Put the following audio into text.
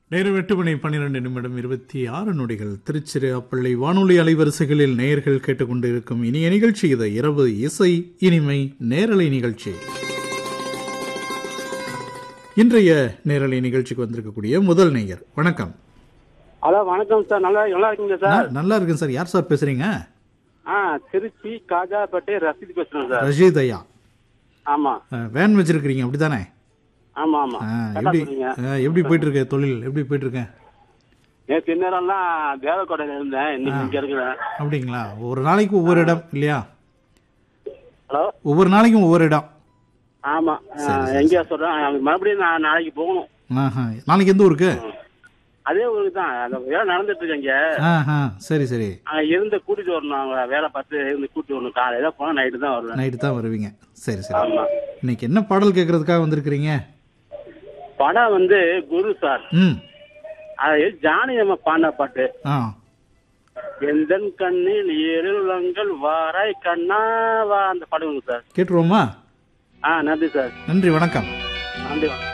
நேரம் எட்டு மணி பன்னிரெண்டு நிமிடம் இருபத்தி ஆறு நொடிகள் திருச்சிராப்பள்ளி வானொலி அலைவரிசைகளில் நேயர்கள் கேட்டுக்கொண்டு இருக்கும் இனிய நிகழ்ச்சி இது இரவு இசை இனிமை நேரலை நிகழ்ச்சி இன்றைய நேரலை நிகழ்ச்சிக்கு வந்திருக்கக்கூடிய முதல் நேயர் வணக்கம் ஹலோ வணக்கம் சார் நல்லா நல்லா இருக்கீங்க சார் ந- நல்லா இருக்கேன் சார் யார் சார் பேசுறீங்க ஆ திருச்சி காஜாப்பேட்டை ரசீது பேசுறேன் சார் ரஷீத் ஐயா ஆமா அஹ், வேன் வச்சிருக்கிறீங்க அப்படித்தானே ஆமா ஆமா அஹ், கரெக்டா எப்படி சொன்னீங்க அஹ், எப்படி போயிட்டு இருக்கு தொழில் எப்படி போயிட்டு இருக்கேன் நேற்று நேரம்லாம் தேவக்கோட்டையில இருந்தேன் இன்னைக்கு இங்க இருக்கிறேன் அப்படிங்களா ஒரு நாளைக்கு ஒவ்வொரு இடம் இல்லையா ஹலோ ஒவ்வொரு நாளைக்கும் ஒவ்வொரு இடம் ஆமா எங்கேயா சொல்றேன் மறுபடியும் நான் நாளைக்கு போகணும் ஆஹா. நாளைக்கு எந்த ஊருக்கு அதே ஊருக்கு தான் அந்த வேலை நடந்துட்டு இருக்கு இங்க ஆஹா சரி சரி அங்க இருந்து கூட்டிட்டு வரணும் அவங்க வேலை பார்த்து இருந்து கூட்டிட்டு வரணும் காலையில போனா நைட்டு தான் வருவேன் நைட்டு தான் வருவீங்க சரி சரி ஆமா இன்னைக்கு என்ன பாடல் கேட்கறதுக்காக வந்திருக்கிறீங்க படம் வந்து குரு சார் ம் அது ஜானி அம்மா பாடின பாட்டு ஆ எந்தன் கண்ணில் இருளங்கள் வாராய் கண்ணாவா அந்த படம் சார் கேட்டுருவோமா ஆ நன்றி சார் நன்றி வணக்கம் நன்றி வணக்கம்